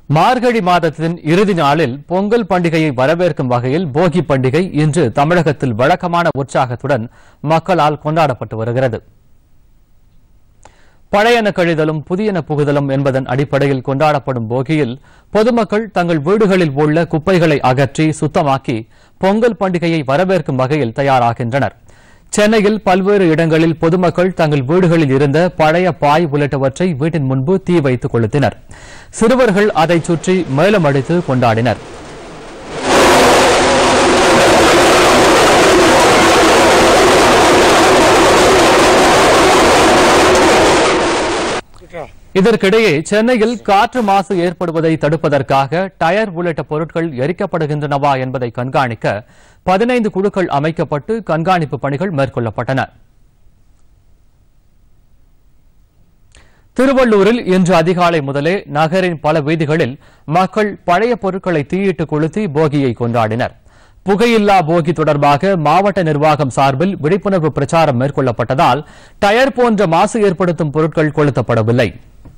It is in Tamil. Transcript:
மார்கழி மாதத்தின் இறுதி நாளில் பொங்கல் பண்டிகையை வரவேற்கும் வகையில் போகி பண்டிகை இன்று தமிழகத்தில் வழக்கமான உற்சாகத்துடன் மக்களால் கொண்டாடப்பட்டு வருகிறது பழையன கழிதலும் புதியன புகுதலும் என்பதன் அடிப்படையில் கொண்டாடப்படும் போகியில் பொதுமக்கள் தங்கள் வீடுகளில் உள்ள குப்பைகளை அகற்றி சுத்தமாக்கி பொங்கல் பண்டிகையை வரவேற்கும் வகையில் தயாராகின்றனர் சென்னையில் பல்வேறு இடங்களில் பொதுமக்கள் தங்கள் வீடுகளில் இருந்த பழைய பாய் உள்ளிட்டவற்றை வீட்டின் முன்பு தீ வைத்து கொளுத்தினர் சிறுவர்கள் அதைச் சுற்றி மேளமடித்து கொண்டாடினர் இதற்கிடையே சென்னையில் காற்று மாசு ஏற்படுவதை தடுப்பதற்காக டயர் உள்ளிட்ட பொருட்கள் எரிக்கப்படுகின்றனவா என்பதை கண்காணிக்க பதினைந்து குழுக்கள் அமைக்கப்பட்டு கண்காணிப்பு பணிகள் மேற்கொள்ளப்பட்டன திருவள்ளூரில் இன்று அதிகாலை முதலே நகரின் பல வீதிகளில் மக்கள் பழைய பொருட்களை தீயிட்டு கொளுத்தி போகியை கொண்டாடினர் புகையில்லா போகி தொடர்பாக மாவட்ட நிர்வாகம் சார்பில் விழிப்புணர்வு பிரச்சாரம் மேற்கொள்ளப்பட்டதால் டயர் போன்ற மாசு ஏற்படுத்தும் பொருட்கள் கொளுத்தப்படவில்லை